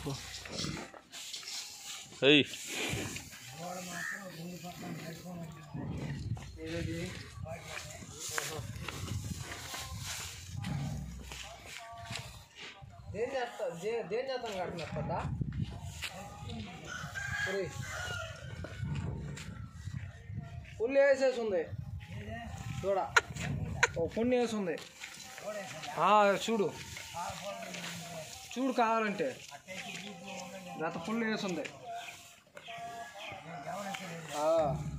పో అయ్యి దేని చేస్తా దే- దేని చేస్తాం కడుతున్నారు పెద్ద ఒరేయ్. పుల్లు వేసేసి ఉంది చూడ ఓ పుణ్య వేసి ఉంది ఆ, చూడు చూడు కావాలంటే గత పుల్లు వేసి ఉంది ఆ.